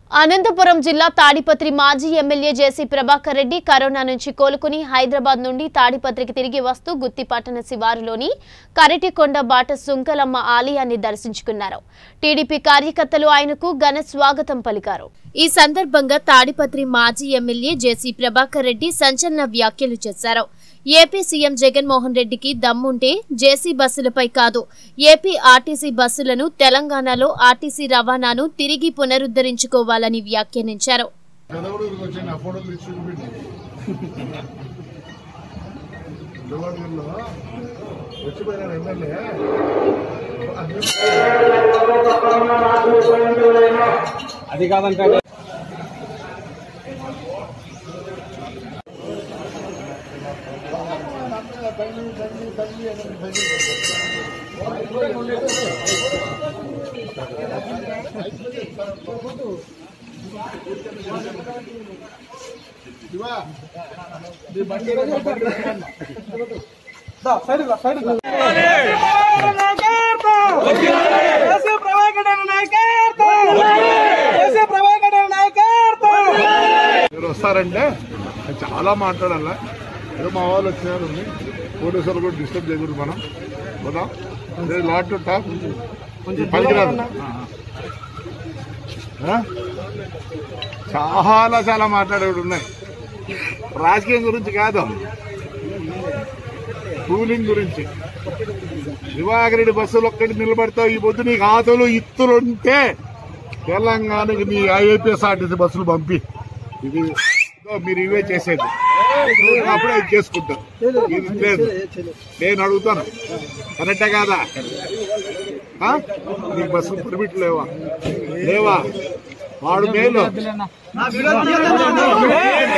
అనంతపురం జిల్లా తాడిపత్రి మాజీ MLA JC Prabhakar Reddy corona నుంచి కోలుకుని హైదరాబాద్ నుండి తాడిపత్రికి తిరిగి వస్తూ గుత్తిపట్టణ శివారులోని కరటికొండ బాట సుంకలమ్మ ఆలయాన్ని దర్శించుకున్నారు టీడీపీ కార్యకర్తలు ఆయనకు ఘన స్వాగతం పలికారు ఈ సందర్భంగా తాడిపత్రి మాజీ ఎమ్మెల్యే జేసీ ప్రభాకర్ రెడ్డి సంచలన వ్యాఖ్యలు చేశారు ఏపీ సీఎం జగన్మోహన్ రెడ్డికి దమ్ముంటే జేసీ బస్సులపై కాదు ఏపీ ఆర్టీసీ బస్సులను తెలంగాణలో ఆర్టీసీ రవాణాను తిరిగి పునరుద్ధరించుకోవాలని వ్యాఖ్యానించారు పెదవుడికి వచ్చి నా ఫోటో తీసి చూపించండి పెదవుడిలో వచ్చిపోయినాడు ఎమ్మెల్యే అది కాదంటే శివా సైడ్ సైడ్ మీరు వస్తారంటే నేను చాలా మాట్లాడాలా ఏదో మా వాళ్ళు వచ్చినారు పోలీసులు కూడా డిస్టర్బ్ చేయకూడదు మనం పోదాం అదే లాట్ టాప్ పనికిరాదు ఆ? చాలా చాలా మాట్లాడేవి ఉన్నాయి రాజకీయం గురించి కాదు కూలింగ్ గురించి దివాకరెడ్డి బస్సులు ఒక్కటి నిలబడతావు ఈ పొద్దు నీకు ఆతలు ఇత్తులు ఉంటే తెలంగాణకి నీ ఐఏపీఎస్ ఆర్టీసీ బస్సులు పంపి ఇది ఇదో మీరు ఇవే చేసేది అప్పుడే ఇది చేసుకుంటారు ఇది లేదు నేను అడుగుతాను కరెక్టే కాదా ఆ? నీకు బస్సులు పర్మిట్ లేవా లేవా వాడు మేలు